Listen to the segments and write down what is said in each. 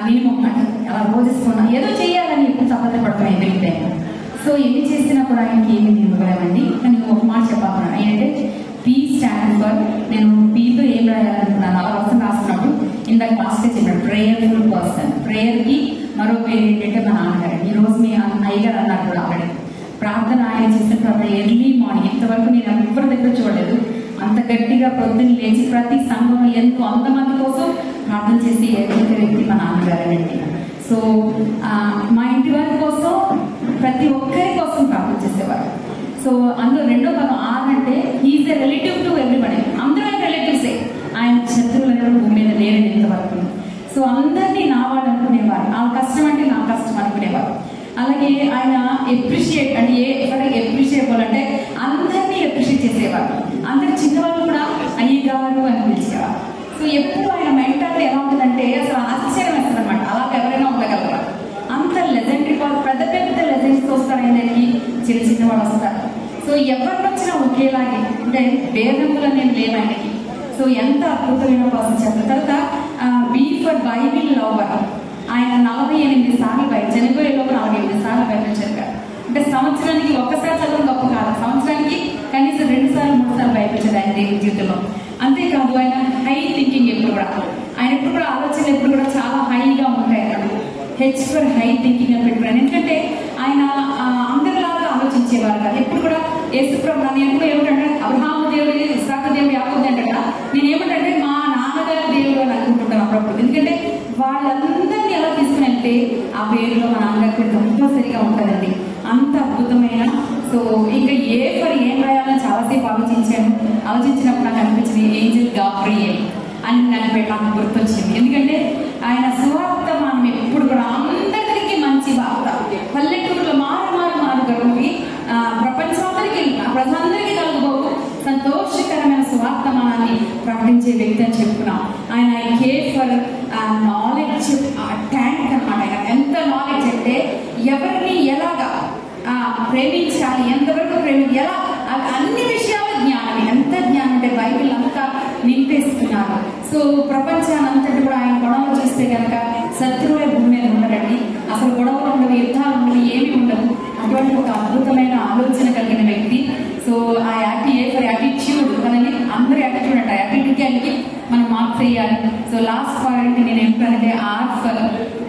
Minimum అంటే అలా రోజుకున్నా ఏదో చేయాలని ఎప్పుడు తప్పదు పడతాం ఎవ్రీ టైం సో ఎన్ని చేసినా కూడా ఆయనకి ఏమి ఇవ్వలేమండి కానీ ఒక మాట చెప్పాలన్నాను ఏంటంటే పీ స్టాండ్ ఫర్ నేను పీతో ఏం రాయాలనుకున్నాను అలా వస్తుంది రాస్తున్నప్పుడు ఇందాక లాస్ట్ చెప్పాడు ప్రేయర్ఫుల్ పర్సన్ ప్రేయర్కి మరో పేరు ఏంటంటే మా నాన్నగారు ఈ రోజు మీ అయ్యగారు అన్నారు కూడా ఆల్రెడీ ప్రార్థన ఆయన చేసిన తర్వాత ఎర్లీ మార్నింగ్ ఇంతవరకు నేను ఎవరి దగ్గర చూడలేదు అంత గట్టిగా పొద్దున్న లేచి ప్రతి సంఘంలో ఎంతో అంతమంది కోసం ప్రార్థన చేసి ఏకైక వ్యక్తి మా నాన్నగారేనండి సో ఆ, మా ఇంటి వారి కోసం ప్రతి ఒక్కరి కోసం ప్రార్థన చేసేవారు సో అందులో రెండో పదం ఆర్ అంటే is a relative to everybody అందరూ ఆయన రిలేటివ్సే ఆయన శత్రువులు ఎవరు భూమి మీద లేరండి ఇంతవరకు సో అందరినీ నా వాళ్ళు అనుకునేవారు ఆ కష్టం అంటే నా కష్టం అనుకునేవారు అలాగే ఆయన ఎప్రిషియేట్ అంటే ఏ ఎక్కడ ఎప్రిషియేబుల్ అంటే అందరినీ ఎప్రిషియేట్ చేసేవారు అందరు చిన్నవాళ్ళు కూడా అయ్యగారు అని పిలిచేవారు సో ఎప్పుడు ఆయన మెంటాలిటీ ఎలా ఉంటుందంటే అసలు ఆశ్చర్యం వేస్తుంది అనమాట అలా ఎవరైనా ఉండగలరా అంత లెజెండరీ పెద్ద పెద్ద లెజెండ్స్ వస్తారు ఆయనకి చిన్న చిన్న వాళ్ళు వస్తారు సో ఎవరిని వచ్చినా ఒకేలాగే అంటే భేదములు అనేవి లేవు ఆయనకి సో ఎంత అద్భుతమైన పర్సన్ చెప్పిన తర్వాత బీ ఫర్ బైబిల్ లవర్ ఆయన నలభై ఎనిమిది సార్లు బయట చనిపోయే లోపు నలభై ఎనిమిది సార్లు బయట చదివారు అంటే సంవత్సరానికి ఒక్కసారి చదవడం గొప్ప కాదు సంవత్సరానికి కనీసం రెండు సార్లు మూడు సార్లు బయట వచ్చాడు ఆయన దేవుని జీవితంలో అంతేకాదు ఆయన హై థింకింగ్ ఎప్పుడు కూడా ఆయన ఎప్పుడు కూడా ఆలోచనలు ఎప్పుడు కూడా చాలా హైగా ఉంటాయి అక్కడ హెచ్ ఫర్ హై థింకింగ్ అని పెట్టుకున్నాను ఎందుకంటే ఆయన ఆ, అందరిలాగా ఆలోచించేవారు కాదు ఎప్పుడు కూడా యేసుప్రభు నన్ను ఎప్పుడు ఏమిటంటే అబ్రహాము దేవుడు ఇస్సాకు దేవుడు యాకోబు అంటే కదా నేను ఏమిటంటే మా నాన్నగారి దేవుడు అని అనుకుంటుంటాను అప్పుడప్పుడు ఎందుకంటే వాళ్ళందరినీ ఎలా తీసుకుని వెళ్తే ఆ పేరులో మా నాన్నగారికి కంపల్సరీగా ఉంటుందండి అంత అద్భుతమైన సో ఇంకా ఏ ఫర్ ఏం రాయాలని చాలాసేపు ఆలోచించాను ఆలోచించినప్పుడు నాకు అనిపించింది ఏంజల్ గాబ్రియల్ అని నాకు పె- నాకు గుర్తొచ్చింది ఎందుకంటే ఆయన సువార్త మనం ఎప్పుడు కూడా అందరికీ మంచి వార్త పల్లెటూరులో మారు మారు మారు గడుపుకి ప్రపంచమందరికీ ప్రజలందరికీ కలుగుబోకు సంతోషకరమైన సువార్తమానాన్ని ప్రకటించే వ్యక్తి అని చెప్పుకున్నాం ఆయన I care for knowledge tank అనమాట ఆయన ఎంత నాలెడ్జ్ అంటే ఎవరిని ఎలాగా ఆ, ప్రేమించాలి ఎంతవరకు ప్రేమి ఎలా అ- అన్ని విషయాల జ్ఞానం ఎంత జ్ఞానం అంటే బైబిల్ అంతా నింపేస్తున్నారు సో ప్రపంచాన్ని అంతటి కూడా ఆయన గొడవలు చూస్తే కనుక శత్రువులే భూమి మీద ఉండరండి అసలు గొడవలు ఉండవు యుద్ధాలు ఉండవు ఏమి ఉండవు అటువంటి ఒక అద్భుతమైన ఆలోచన కలిగిన వ్యక్తి సో ఆ యాటి ఏ ఫర్ యాటిట్యూడ్ కదండి అందరి యాటిట్యూడ్ అంట యాటిట్యూడ్కి మనం మార్క్స్ వేయాలి సో లాస్ట్ పాయింట్ నేను ఏమిటంటే ఆర్ ఫర్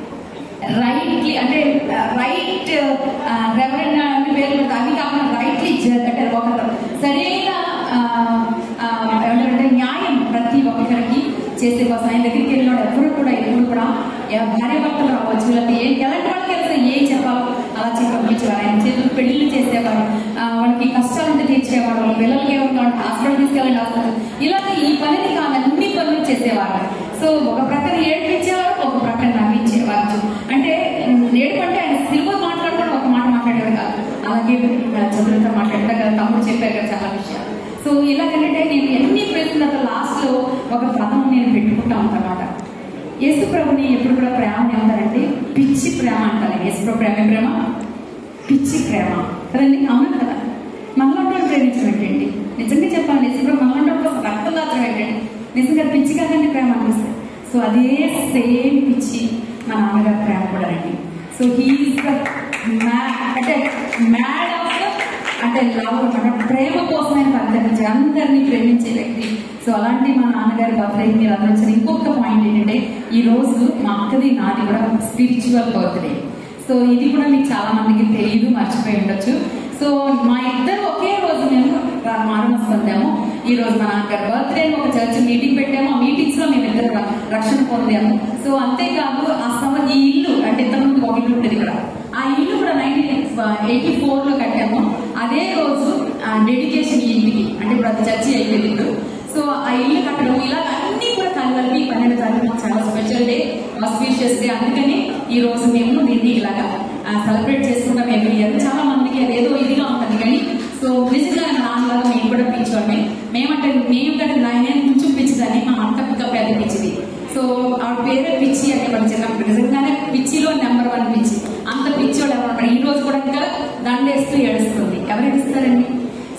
రైట్లీ అంటే రైట్ రెవరెండ్ అన్ని పేర్లు ఉంటాయి. అవి కాకుండా రైట్లీ జడ్జ్ అంటే ఒక సరైన ఆ, ఆ, ఏమంటారంటే న్యాయం ప్రతి ఒక్కరికి చేసే కోసం ఆయన దగ్గరికి వెళ్ళిన ఎవరు కూడా ఎప్పుడు కూడా ఎవ- భార్య భర్తలు రావచ్చు లేకపోతే ఏ ఎలాంటి వాళ్ళకి వెళ్తే ఏం చెప్పాలో అలా చెప్పి పంపించేవారు ఆయన చేతులు పెళ్లిళ్ళు చేసేవారు ఆ, వాళ్ళకి కష్టాలంటే తీర్చేవారు వాళ్ళ పిల్లలకి ఏమన్నా హాస్పిటల్ తీసుకెళ్ళండి హాస్పిటల్ ఇలాంటి ఈ పనిని కాదు అన్ని పనులు చేసేవారు సో ఒక ప్రక్కన ఏడ్పించేవారు ఒక ప్రక్కన నవ్వించేవారు అంటే ఏడుపంటే ఆయన సిల్వర్ మాట్లాడుకుని ఒక మాట మాట్లాడేవారు కాదు అలాగే చదువులతో మాట్లాడతా కదా తమ్ముడు చెప్పారు కదా చాలా విషయాలు సో ఇలాగంటే నేను ఎన్ని ప్రశ్నల లాస్ట్ లో ఒక పదం నేను పెట్టుకుంటా ఉంటానమాట యేసు ప్రభుని ఎప్పుడు కూడా ప్రేమ ఏమంటారంటే పిచ్చి ప్రేమ అంటారు యేసు ప్రభు ప్రేమ ఏ ప్రేమ పిచ్చి ప్రేమ కదండి అవును కదా మనలో ప్రేమించడం ఏంటండి నిజంగా చెప్పాలి యేసు ప్రభు మనలో కోసం రక్తం దాచడం ఏంటండి నిజంగా పిచ్చి కాదండి ప్రేమ అనిపిస్తుంది సో అదే సేమ్ పిచ్చి మా నాన్నగారి ప్రేమ కూడా రండి సో హీఈస్ అంటే మ్యాడ్ ఆఫ్ అంటే లవ్ మన ప్రేమ కోసమే పరితరించే అందరినీ ప్రేమించే వ్యక్తి సో అలాంటి మా నాన్నగారి బర్త్డే మీరు అందరూ వచ్చిన ఇంకొక పాయింట్ ఏంటంటే ఈ రోజు మా అక్కది నాది కూడా స్పిరిచువల్ బర్త్డే సో ఇది కూడా మీకు చాలా మందికి తెలియదు మర్చిపోయి ఉండొచ్చు సో మా ఇద్దరు ఒకే రోజు మేము మారమస్ పొందాము ఈ రోజు మా నాన్నగారి బర్త్డే ఒక చర్చ్ మీటింగ్ పెట్టాము ఆ మీటింగ్స్ లో మేము ఇద్దరు ర- రక్షణ పొందాము సో అంతేకాదు ఆ సమ ఈ ఇల్లు అంటే ఇంతకుముందు ఒక ఇల్లు ఉండేది ఇక్కడ ఆ ఇల్లు కూడా నైన్టీన్ ఎయిటీ ఫోర్ లో కట్టాము అదే రోజు డెడికేషన్ ఈ ఇంటికి అంటే ఇప్పుడు అది చర్చి అయిపోయింది ఇప్పుడు సో ఆ ఇల్లు కట్టడం ఇలా అన్ని కూడా కలవల్లి పన్నెండు తారీఖు మాకు చాలా స్పెషల్ డే ఆస్పీషియస్ డే అందుకని ఈ రోజు మేము దీన్ని ఇలాగా సెలబ్రేట్ చేసుకుంటాం ఎవ్రీ ఇయర్ చాలా మందికి అది ఏదో ఇదిగా ఉంటుంది కానీ సో నిజంగా నాన్నలాగా మేము కూడా పిచ్చోళ్ళమే మేమంటే మేము కంటే నేను కొంచెం పిచ్చిదాన్ని మా అత్త ఇంకా పెద్ద పిచ్చిది సో ఆవిడ పేరే పిచ్చి అని మనం చిన్నప్పుడు నిజంగానే పిచ్చిలో నెంబర్ వన్ పిచ్చి అంత పిచ్చోడు ఎవరు ఈ రోజు కూడా ఇంకా దండేస్తూ ఏడుస్తుంది ఎవరు ఏడుస్తారండి సో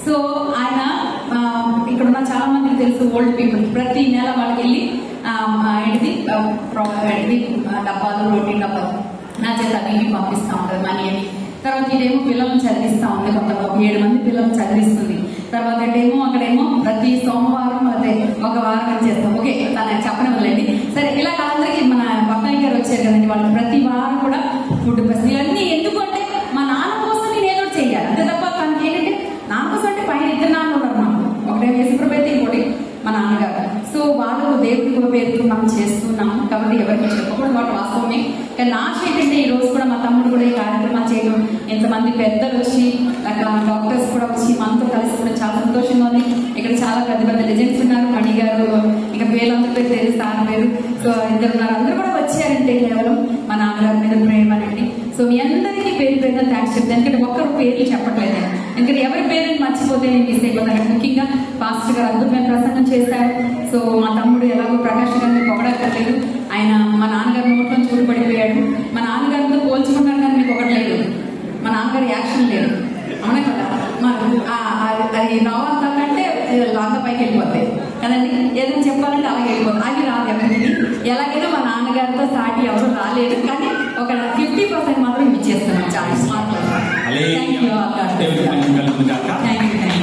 సో ఆయన ఆ, ఇక్కడ ఉన్న చాలా మందికి తెలుసు ఓల్డ్ పీపుల్ ప్రతి నెల వాళ్ళకి వెళ్ళి ఆ, ఆ, ఏంటిది ఆ, ప్రో- ఏంటిది ఆ, డబ్బాలు రోటీ డబ్బాలు నా చేత అవి ఇవి పంపిస్తా ఉంటారు మనీ అని తర్వాత ఇదేమో పిల్లల్ని చదివిస్తా ఉంది కొంత ఒక ఏడు మంది పిల్లల్ని చదివిస్తుంది తర్వాత ఏమో అక్కడేమో ప్రతి సోమవారం అదే ఒక వారం అని చేస్తాం ఓకే తన చెప్పడం వల్లండి సరే ఇలా అందరికీ మన పక్కన గారు వచ్చారు కదండి వాళ్ళు ప్రతి వారం కూడా ఫుడ్ బస్ ఇవన్నీ ఎందుకు అంటే మా నాన్న కోసం నేను ఏదో ఒకటి చెయ్యాలి అంతే తప్ప తనకి ఏంటంటే నాన్న కోసం అంటే పైన ఇద్దరు నాన్న ఉన్నారు నాకు ఒకటే యేసుప్రభు అయితే ఇంకోటి మా నాన్నగారు సో వాళ్ళకు దేవుడి పేరుతో మనం చేస్తున్నాము కాబట్టి ఎవరికి చెప్పకూడదు వాటి వాస్తవమే కానీ నా ఆశ ఏంటంటే ఈ రోజు కూడా మా తమ్ముడు కూడా ఈ కార్యక్రమాలు చేయడం ఎంతమంది పెద్దలు వచ్చి అక్కడ డాక్టర్స్ కూడా వచ్చి మనతో కలిసి కూడా చాలా సంతోషంగా ఉంది ఇక్కడ చాలా పెద్ద పెద్ద లెజెండ్స్ ఉన్నారు మణి గారు ఇక పేర్లందరూ పేరు తెలుసు సార్ పేరు సో ఇద్దరు ఉన్నారు అందరూ కూడా వచ్చారంటే కేవలం మా నాన్నగారి మీద ప్రేమ అనండి సో మీ అందరికీ పేరు పేరున థ్యాంక్స్ చెప్తాను ఎందుకంటే ఒక్కరు పేర్లు చెప్పట్లేదు నేను. ఎందుకంటే ఎవరి పేరుని మర్చిపోతే నేను మిస్ అయిపోతాను ముఖ్యంగా పాస్టర్ గారు అద్భుతమైన ప్రసంగం చేశారు సో మా తమ్ముడు ఎలాగో ప్రకాష్ గారిని పొగడక్కర్లేదు ఆయన మా నాన్నగారి నోట్లో చూడు పడిపోయాడు మా నాన్నగారితో పోల్చుకున్నారు కానీ మీకు ఒకటి లేదు మా నాన్నగారి యాక్షన్ లేదు అవునా కదా మరి ఆ- ఆ- అది రావాలంటే లాంగ పైకి వెళ్ళిపోతాయి కదండి ఏదైనా చెప్పాలంటే అలాగే వెళ్ళిపోతుంది అది రాదు ఎవరికి ఎలాగైనా మా నాన్నగారితో సాటి ఎవరు రాలేదు కానీ ఒక ఫిఫ్టీ పర్సెంట్ మాత్రం ఇచ్చేస్తున్నాం చాలా స్మార్ట్ అలే థ్యాంక్ యూ దేవుడి మహిమ కలుగును గాక. Thank you